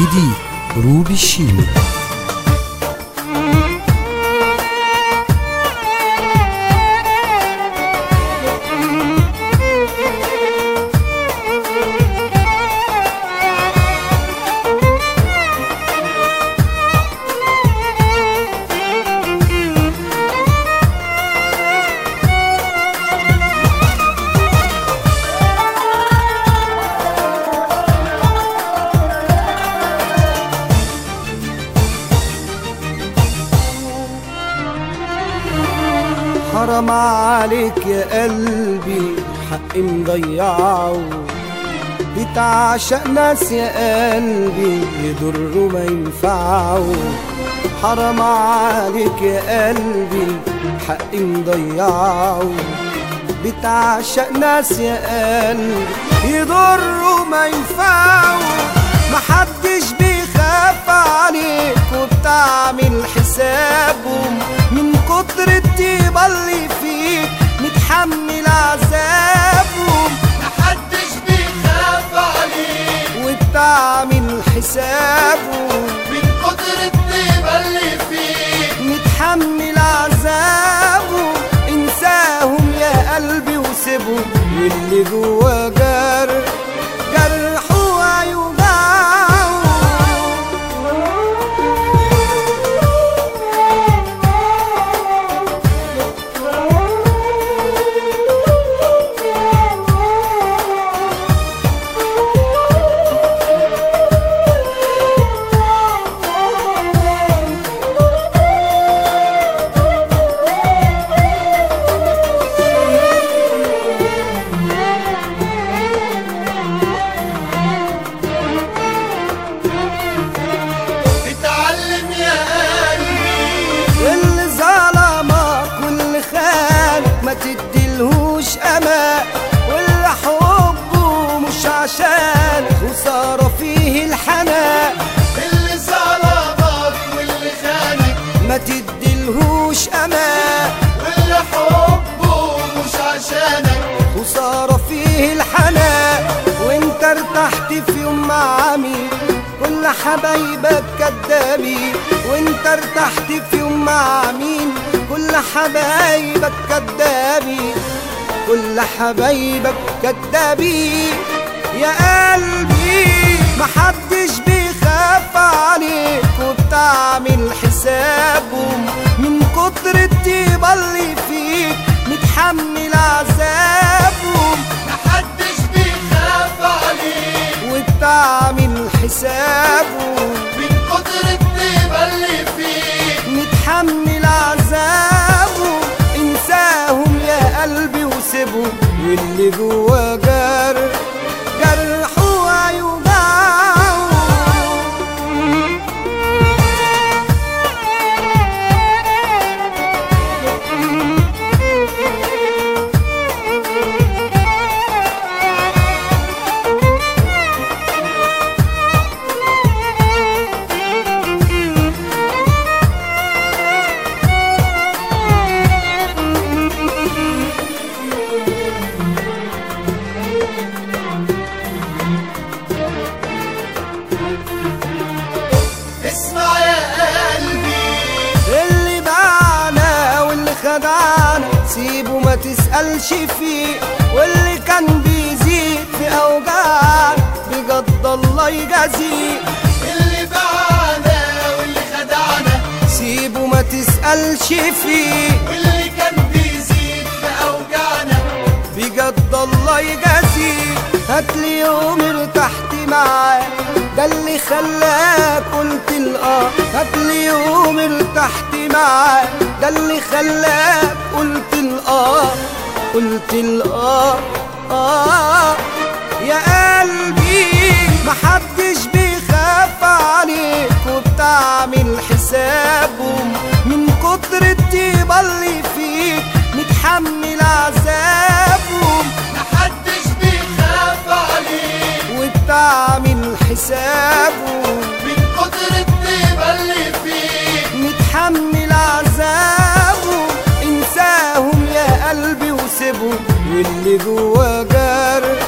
جديد روبي الشيلي حرام عليك يا قلبي حق مضيعه بتعشق ناس يا قلبي يضروا ما ينفعوا حرام عليك يا قلبي حق مضيعه بتعشق ناس يا قلبي يضروا ما ينفعوا محدش بيخاف عليك وبتعمل حسابهم من كتر الطيبة اللي فيك متحمل عذابهم محدش بيخاف عليك وبتعمل حسابهم من كتر الطيبة اللي فيك متحمل عذابهم انساهم يا قلبي وسيبهم واللي جوا جرح جرح ويوجعه اتعلم يا قلبي اللي ظلمك واللي خانك ما تديلهوش امان واللي حبه مش عشان وصار فيه الحنان اللي ظلمك واللي خانك ما تديلهوش امان واللي حبه مش عشانك وصار فيه الحنان وانت ارتحت في يوم مع مين كل حبايبك كدابين وانت ارتحت في يوم مع مين كل حبايبك كدابين كل حبايبك كدابين يا قلبي محدش بيخاف عليك وبتعمل حسابهم من كتر الطيبة اللي فيك متحمل عذابهم محدش بيخاف عليك وبتعمل حسابهم من كتر الطيبة اللي فيك متحمل عذابهم انساهم يا قلبي وسيبهم واللي جوا جرح جرح ويوجعه اسمع يا قلبي اللي باعنا واللي خدعنا سيبه ما تسألش فيه واللي كان بيزيد في أوجاعنا بجد الله يجازيه اللي باعنا واللي خدعنا سيبه ما تسألش فيه واللي كان بيزيد في أوجعنا بجد الله يجازيه هاتلي يوم ارتحت معاه ده اللي خلاك قلت الاه هاتلي يوم ارتحت معاه ده اللي خلاك قلت الاه قلت الاه اه يا قلبي محدش بيخاف عليك وبتعمل حسابهم من كتر الطيبة اللي فيك متحمل عذابهم محدش بيخاف عليك وبتعمل حسابهم من كتر الطيبة اللي فيك متحمل عذابهم انساهم يا قلبي وسيبهم واللي جوا جرح